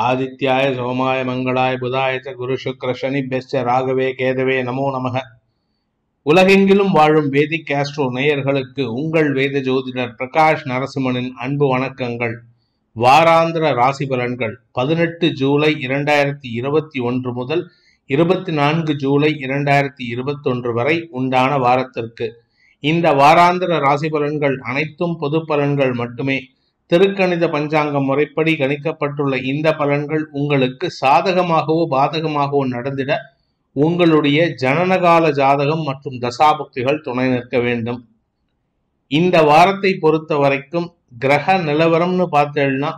ஆதித்யாய சோமாய மங்களாய புதாய ச குரு சுக்ர சனிபியஸ்ச ராகவே கேதவே நமோ நமக உலகெங்கிலும் வாழும் வேதிக் ஆஸ்ட்ரோ நேயர்களுக்கு உங்கள் வேத ஜோதிடர் பிரகாஷ் நரசிம்மனின் அன்பு வணக்கங்கள் வாராந்திர ராசி பலன்கள் பதினெட்டு ஜூலை இரண்டாயிரத்தி இருபத்தி ஒன்று முதல் இருபத்தி நான்கு ஜூலை இரண்டாயிரத்தி இருபத்தொன்று வரை உண்டான வாரத்திற்கு இந்த வாராந்திர ராசி பலன்கள் அனைத்தும் பொது பலன்கள் மட்டுமே திருக்கணித பஞ்சாங்கம் முறைப்படி கணிக்கப்பட்டுள்ள இந்த பலன்கள் உங்களுக்கு சாதகமாகவோ பாதகமாகவோ நடந்திட உங்களுடைய ஜனனகால ஜாதகம் மற்றும் தசாபுக்திகள் துணை நிற்க வேண்டும் இந்த வாரத்தை பொறுத்த வரைக்கும் கிரக நிலவரம்னு பார்த்தேன்னா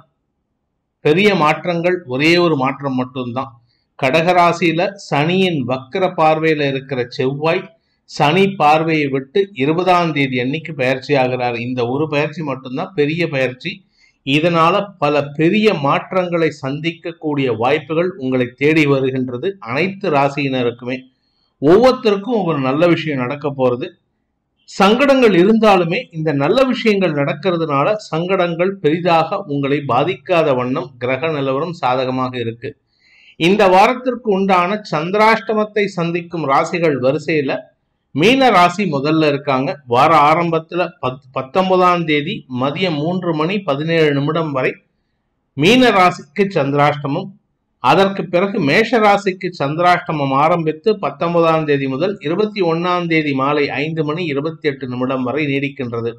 பெரிய மாற்றங்கள் ஒரே ஒரு மாற்றம் மட்டும்தான் கடகராசியில சனியின் வக்கர பார்வையில இருக்கிற செவ்வாய் சனி பார்வையை விட்டு இருபதாம் தேதி அன்னைக்கு பயிற்சி ஆகிறார் இந்த ஒரு பயிற்சி மட்டும்தான் பெரிய பயிற்சி இதனால பல பெரிய மாற்றங்களை சந்திக்கக்கூடிய வாய்ப்புகள் உங்களை தேடி வருகின்றது அனைத்து ராசியினருக்குமே ஒவ்வொருத்தருக்கும் ஒரு நல்ல விஷயம் நடக்க போறது சங்கடங்கள் இருந்தாலுமே இந்த நல்ல விஷயங்கள் நடக்கிறதுனால சங்கடங்கள் பெரிதாக உங்களை பாதிக்காத வண்ணம் கிரக நிலவரம் சாதகமாக இருக்கு இந்த வாரத்திற்கு உண்டான சந்திராஷ்டமத்தை சந்திக்கும் ராசிகள் வரிசையில மீன ராசி முதல்ல இருக்காங்க வார ஆரம்பத்துல பத் பத்தொன்பதாம் தேதி மதியம் மூன்று மணி பதினேழு நிமிடம் வரை மீன ராசிக்கு சந்திராஷ்டமம் அதற்கு பிறகு மேஷ ராசிக்கு சந்திராஷ்டமம் ஆரம்பித்து பத்தொன்பதாம் தேதி முதல் இருபத்தி ஒன்னாம் தேதி மாலை ஐந்து மணி இருபத்தி எட்டு நிமிடம் வரை நீடிக்கின்றது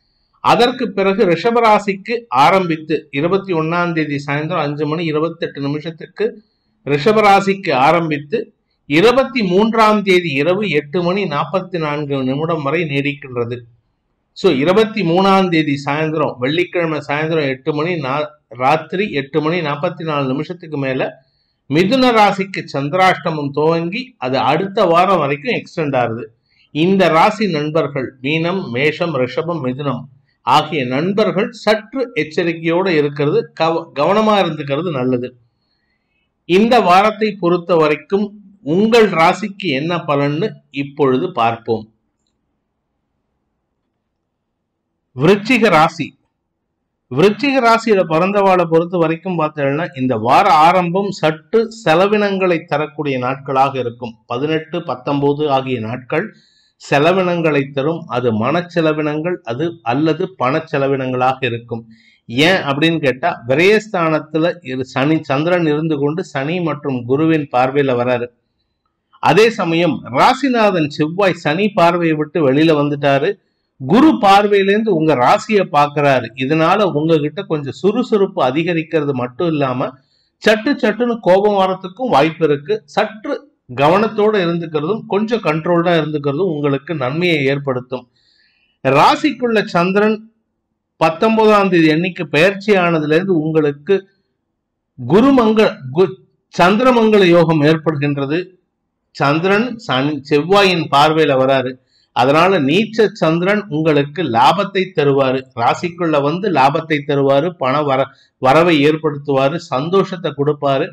அதற்கு பிறகு ரிஷபராசிக்கு ஆரம்பித்து இருபத்தி ஒன்னாம் தேதி சாயந்தரம் அஞ்சு மணி இருபத்தி எட்டு நிமிஷத்துக்கு ரிஷபராசிக்கு ஆரம்பித்து இருபத்தி மூன்றாம் தேதி இரவு எட்டு மணி நாற்பத்தி நான்கு நிமிடம் வரை நீடிக்கின்றது ஸோ இருபத்தி மூணாம் தேதி சாயந்தரம் வெள்ளிக்கிழமை சாயந்தரம் எட்டு மணி நா ராத்திரி எட்டு மணி நாற்பத்தி நாலு நிமிஷத்துக்கு மேல மிதுன ராசிக்கு சந்திராஷ்டமம் துவங்கி அது அடுத்த வாரம் வரைக்கும் எக்ஸ்டெண்ட் ஆகுது இந்த ராசி நண்பர்கள் மீனம் மேஷம் ரிஷபம் மிதுனம் ஆகிய நண்பர்கள் சற்று எச்சரிக்கையோடு இருக்கிறது கவ கவனமா இருந்துக்கிறது நல்லது இந்த வாரத்தை பொறுத்த வரைக்கும் உங்கள் ராசிக்கு என்ன பலன்னு இப்பொழுது பார்ப்போம் விருச்சிக ராசி விருச்சிக ராசியில பிறந்தவாளை பொறுத்த வரைக்கும் பார்த்தீங்கன்னா இந்த வார ஆரம்பம் சற்று செலவினங்களை தரக்கூடிய நாட்களாக இருக்கும் பதினெட்டு பத்தொன்பது ஆகிய நாட்கள் செலவினங்களை தரும் அது மனச்செலவினங்கள் அது அல்லது பண செலவினங்களாக இருக்கும் ஏன் அப்படின்னு கேட்டா விரயஸ்தானத்துல இரு சனி சந்திரன் இருந்து கொண்டு சனி மற்றும் குருவின் பார்வையில வராரு அதே சமயம் ராசிநாதன் செவ்வாய் சனி பார்வையை விட்டு வெளியில வந்துட்டாரு குரு பார்வையிலேருந்து உங்க ராசியை பார்க்கறாரு இதனால உங்ககிட்ட கொஞ்சம் சுறுசுறுப்பு அதிகரிக்கிறது மட்டும் இல்லாம சட்டு சட்டுன்னு கோபம் வரத்துக்கும் வாய்ப்பு இருக்கு சற்று கவனத்தோட இருந்துக்கிறதும் கொஞ்சம் கண்ட்ரோல்டா இருந்துக்கிறதும் உங்களுக்கு நன்மையை ஏற்படுத்தும் ராசிக்குள்ள சந்திரன் பத்தொன்பதாம் தேதி அன்னைக்கு பயிற்சி ஆனதுல இருந்து உங்களுக்கு குருமங்க கு சந்திரமங்கல யோகம் ஏற்படுகின்றது சந்திரன் சனி செவ்வாயின் பார்வையில வராரு அதனால நீச்ச சந்திரன் உங்களுக்கு லாபத்தை தருவாரு ராசிக்குள்ள வந்து லாபத்தை தருவாரு பண வர வரவை ஏற்படுத்துவாரு சந்தோஷத்தை கொடுப்பாரு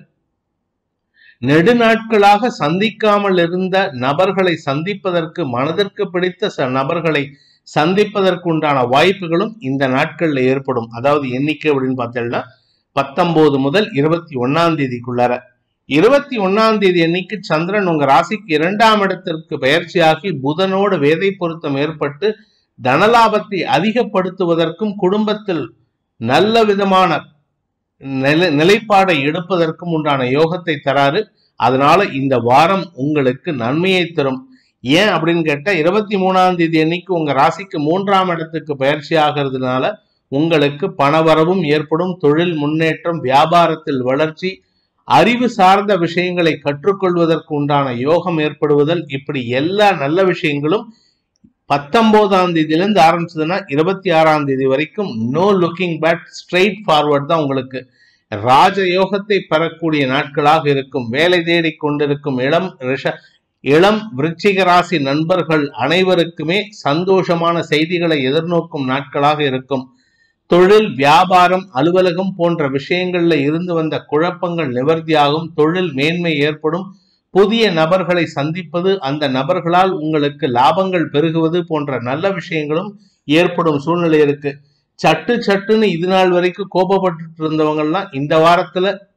நெடுநாட்களாக சந்திக்காமல் இருந்த நபர்களை சந்திப்பதற்கு மனதிற்கு பிடித்த ச நபர்களை சந்திப்பதற்கு உண்டான வாய்ப்புகளும் இந்த நாட்கள்ல ஏற்படும் அதாவது எண்ணிக்கை அப்படின்னு பார்த்தீங்கன்னா பத்தொன்பது முதல் இருபத்தி ஒன்னாம் தேதிக்குள்ளார இருபத்தி ஒன்னாம் தேதி அன்னைக்கு சந்திரன் உங்க ராசிக்கு இரண்டாம் இடத்திற்கு பயிற்சியாகி புதனோடு வேதை பொருத்தம் ஏற்பட்டு தனலாபத்தை அதிகப்படுத்துவதற்கும் குடும்பத்தில் நல்ல விதமான நிலை நிலைப்பாடை எடுப்பதற்கும் உண்டான யோகத்தை தராரு அதனால இந்த வாரம் உங்களுக்கு நன்மையை தரும் ஏன் அப்படின்னு கேட்டா இருபத்தி மூணாம் தேதி அன்னைக்கு உங்க ராசிக்கு மூன்றாம் இடத்துக்கு பயிற்சி ஆகிறதுனால உங்களுக்கு பணவரவும் ஏற்படும் தொழில் முன்னேற்றம் வியாபாரத்தில் வளர்ச்சி அறிவு சார்ந்த விஷயங்களை கற்றுக்கொள்வதற்கு உண்டான யோகம் ஏற்படுவதல் இப்படி எல்லா நல்ல விஷயங்களும் பத்தொன்பதாம் தேதியிலிருந்து ஆரம்பிச்சதுன்னா இருபத்தி ஆறாம் தேதி வரைக்கும் no looking back straight forward தான் உங்களுக்கு ராஜ யோகத்தை பெறக்கூடிய நாட்களாக இருக்கும் வேலை தேடி கொண்டிருக்கும் இளம் ரிஷ இளம் விருச்சிக ராசி நண்பர்கள் அனைவருக்குமே சந்தோஷமான செய்திகளை எதிர்நோக்கும் நாட்களாக இருக்கும் தொழில் வியாபாரம் அலுவலகம் போன்ற விஷயங்கள்ல இருந்து வந்த குழப்பங்கள் நிவர்த்தியாகும் தொழில் மேன்மை ஏற்படும் புதிய நபர்களை சந்திப்பது அந்த நபர்களால் உங்களுக்கு லாபங்கள் பெருகுவது போன்ற நல்ல விஷயங்களும் ஏற்படும் சூழ்நிலை இருக்கு சட்டு சட்டுன்னு இது நாள் வரைக்கும் கோபப்பட்டு இருந்தவங்கலாம் இந்த வாரத்துல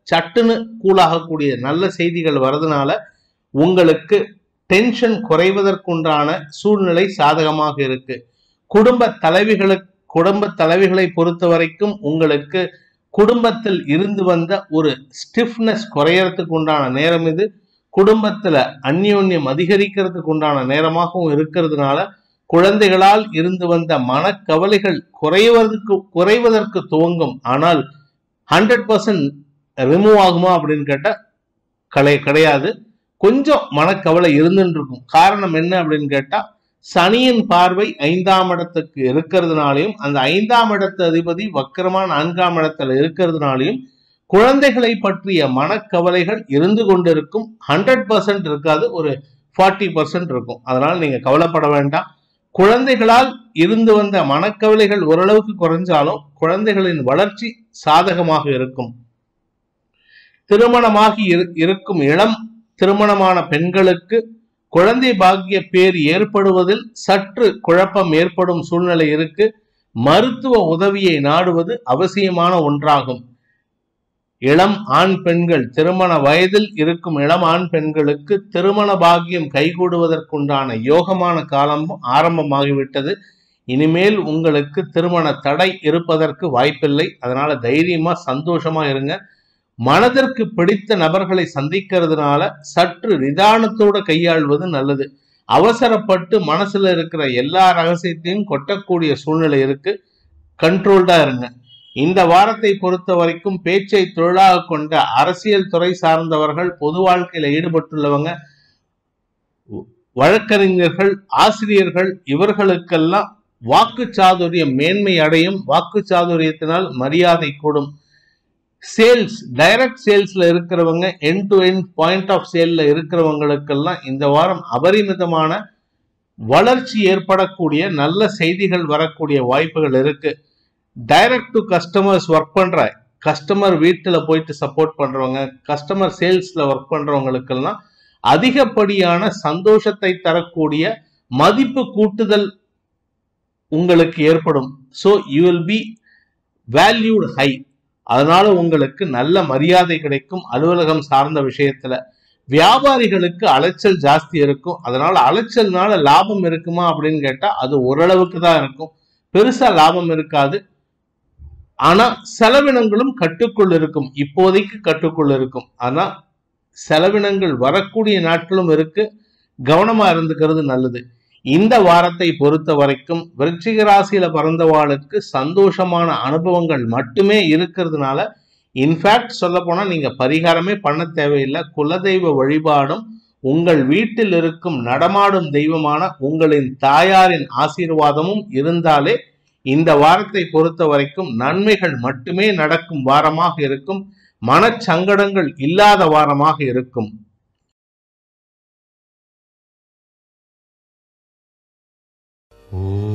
சட்டுன்னு கூலாகக்கூடிய நல்ல செய்திகள் வரதுனால உங்களுக்கு டென்ஷன் குறைவதற்குண்டான சூழ்நிலை சாதகமாக இருக்கு குடும்ப தலைவிகளுக்கு குடும்ப தலைவிகளை பொறுத்த வரைக்கும் உங்களுக்கு குடும்பத்தில் இருந்து வந்த ஒரு ஸ்டிஃப்னஸ் குறையறதுக்கு உண்டான நேரம் இது குடும்பத்துல அந்யோன்யம் அதிகரிக்கிறதுக்கு உண்டான நேரமாகவும் இருக்கிறதுனால குழந்தைகளால் இருந்து வந்த மனக்கவலைகள் குறைவதற்கு குறைவதற்கு துவங்கும் ஆனால் ஹண்ட்ரட் பர்சன்ட் ரிமூவ் ஆகுமா அப்படின்னு கேட்டா கடை கிடையாது கொஞ்சம் மனக்கவலை இருந்துட்டு இருக்கும் காரணம் என்ன அப்படின்னு கேட்டா சனியின் பார்வை ஐந்தாம் இடத்துக்கு இருக்கிறதுனாலையும் அந்த ஐந்தாம் இடத்து அதிபதி வக்கரமா நான்காம் இடத்துல இருக்கிறதுனாலையும் குழந்தைகளை பற்றிய மனக்கவலைகள் இருந்து கொண்டிருக்கும் ஹண்ட்ரட் பர்சன்ட் இருக்காது ஒரு ஃபார்ட்டி பர்சன்ட் இருக்கும் அதனால நீங்க கவலைப்பட வேண்டாம் குழந்தைகளால் இருந்து வந்த மனக்கவலைகள் ஓரளவுக்கு குறைஞ்சாலும் குழந்தைகளின் வளர்ச்சி சாதகமாக இருக்கும் திருமணமாகி இரு- இருக்கும் இளம் திருமணமான பெண்களுக்கு குழந்தை பாக்கிய பேர் ஏற்படுவதில் சற்று குழப்பம் ஏற்படும் சூழ்நிலை இருக்கு மருத்துவ உதவியை நாடுவது அவசியமான ஒன்றாகும் இளம் ஆண் பெண்கள் திருமண வயதில் இருக்கும் இளம் ஆண் பெண்களுக்கு திருமண பாக்கியம் கைகூடுவதற்குண்டான யோகமான காலம் ஆரம்பமாகிவிட்டது இனிமேல் உங்களுக்கு திருமண தடை இருப்பதற்கு வாய்ப்பில்லை அதனால தைரியமா சந்தோஷமா இருங்க மனதிற்கு பிடித்த நபர்களை சந்திக்கிறதுனால சற்று நிதானத்தோட கையாள்வது நல்லது அவசரப்பட்டு மனசுல இருக்கிற எல்லா ரகசியத்தையும் கொட்டக்கூடிய சூழ்நிலை இருக்கு கண்ட்ரோல்டா இருங்க இந்த வாரத்தை பொறுத்த வரைக்கும் பேச்சை தொழிலாக கொண்ட அரசியல் துறை சார்ந்தவர்கள் பொது வாழ்க்கையில ஈடுபட்டுள்ளவங்க வழக்கறிஞர்கள் ஆசிரியர்கள் இவர்களுக்கெல்லாம் வாக்கு சாதுரியம் மேன்மை அடையும் வாக்கு சாதுரியத்தினால் மரியாதை கூடும் சேல்ஸ் டைரக்ட் சேல்ஸ்ல இருக்கிறவங்க end to end point of சேல்ல இருக்கிறவங்களுக்கெல்லாம் இந்த வாரம் அபரிமிதமான வளர்ச்சி ஏற்படக்கூடிய நல்ல செய்திகள் வரக்கூடிய வாய்ப்புகள் இருக்கு டைரக்ட் டு கஸ்டமர்ஸ் ஒர்க் பண்ற கஸ்டமர் வீட்டில் போயிட்டு சப்போர்ட் பண்றவங்க கஸ்டமர் சேல்ஸ்ல ஒர்க் பண்றவங்களுக்கெல்லாம் அதிகப்படியான சந்தோஷத்தை தரக்கூடிய மதிப்பு கூட்டுதல் உங்களுக்கு ஏற்படும் so you will be valued high அதனால உங்களுக்கு நல்ல மரியாதை கிடைக்கும் அலுவலகம் சார்ந்த விஷயத்துல வியாபாரிகளுக்கு அலைச்சல் ஜாஸ்தி இருக்கும் அதனால அலைச்சல்னால லாபம் இருக்குமா அப்படின்னு கேட்டா அது ஓரளவுக்கு தான் இருக்கும் பெருசா லாபம் இருக்காது ஆனா செலவினங்களும் கட்டுக்குள் இருக்கும் இப்போதைக்கு கட்டுக்குள் இருக்கும் ஆனா செலவினங்கள் வரக்கூடிய நாட்களும் இருக்கு கவனமா இருந்துக்கிறது நல்லது இந்த வாரத்தை பொறுத்த வரைக்கும் விருச்சிக ராசியில பிறந்தவாளுக்கு சந்தோஷமான அனுபவங்கள் மட்டுமே இருக்கிறதுனால இன்ஃபேக்ட் சொல்ல போனா நீங்க பரிகாரமே பண்ண தேவையில்லை குலதெய்வ வழிபாடும் உங்கள் வீட்டில் இருக்கும் நடமாடும் தெய்வமான உங்களின் தாயாரின் ஆசீர்வாதமும் இருந்தாலே இந்த வாரத்தை பொறுத்த வரைக்கும் நன்மைகள் மட்டுமே நடக்கும் வாரமாக இருக்கும் மனச்சங்கடங்கள் இல்லாத வாரமாக இருக்கும் ஓ